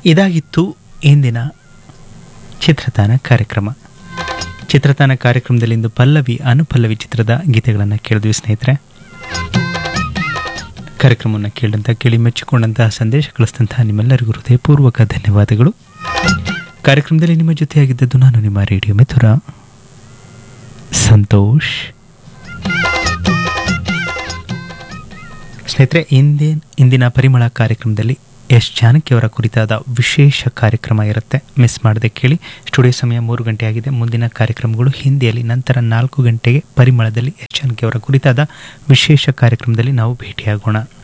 ಇದಾಗಿತ್ತು ಇಂದಿನ ಚಿತ್ರತಾನ ಕಾರ್ಯಕ್ರಮ ಚಿತ್ರತಾನ ಕಾರ್ಯಕ್ರಮದಲ್ಲಿಂದು ಪಲ್ಲವಿ ಅನುಪಲ್ಲವಿ ಚಿತ್ರದ ಗೀತೆಗಳನ್ನು ಕೇಳಿದ್ವಿ ಸ್ನೇಹಿತರೆ ಕಾರ್ಯಕ್ರಮವನ್ನು ಕೇಳಿದಂಥ ಕೇಳಿ ಮೆಚ್ಚಿಕೊಂಡಂತಹ ಸಂದೇಶ ಕಳಿಸಿದಂತಹ ನಿಮ್ಮೆಲ್ಲರಿಗೂ ಹೃದಯಪೂರ್ವಕ ಧನ್ಯವಾದಗಳು ಕಾರ್ಯಕ್ರಮದಲ್ಲಿ ನಿಮ್ಮ ಜೊತೆಯಾಗಿದ್ದದ್ದು ನಾನು ನಿಮ್ಮ ರೇಡಿಯೋ ಮಿಥುರ ಸಂತೋಷ್ ಸ್ನೇಹಿತರೆ ಇಂದಿನ ಇಂದಿನ ಪರಿಮಳ ಕಾರ್ಯಕ್ರಮದಲ್ಲಿ ಎಸ್ ಜಾನಕಿ ಅವರ ಕುರಿತಾದ ವಿಶೇಷ ಕಾರ್ಯಕ್ರಮ ಇರುತ್ತೆ ಮಿಸ್ ಮಾಡದೆ ಕೇಳಿ ಸ್ಟುಡಿಯೋ ಸಮಯ ಮೂರು ಗಂಟೆ ಆಗಿದೆ ಮುಂದಿನ ಕಾರ್ಯಕ್ರಮಗಳು ಹಿಂದಿಯಲ್ಲಿ ನಂತರ ನಾಲ್ಕು ಗಂಟೆಗೆ ಪರಿಮಳದಲ್ಲಿ ಎಸ್ ಜಾನಕಿ ಅವರ ಕುರಿತಾದ ವಿಶೇಷ ಕಾರ್ಯಕ್ರಮದಲ್ಲಿ ನಾವು ಭೇಟಿಯಾಗೋಣ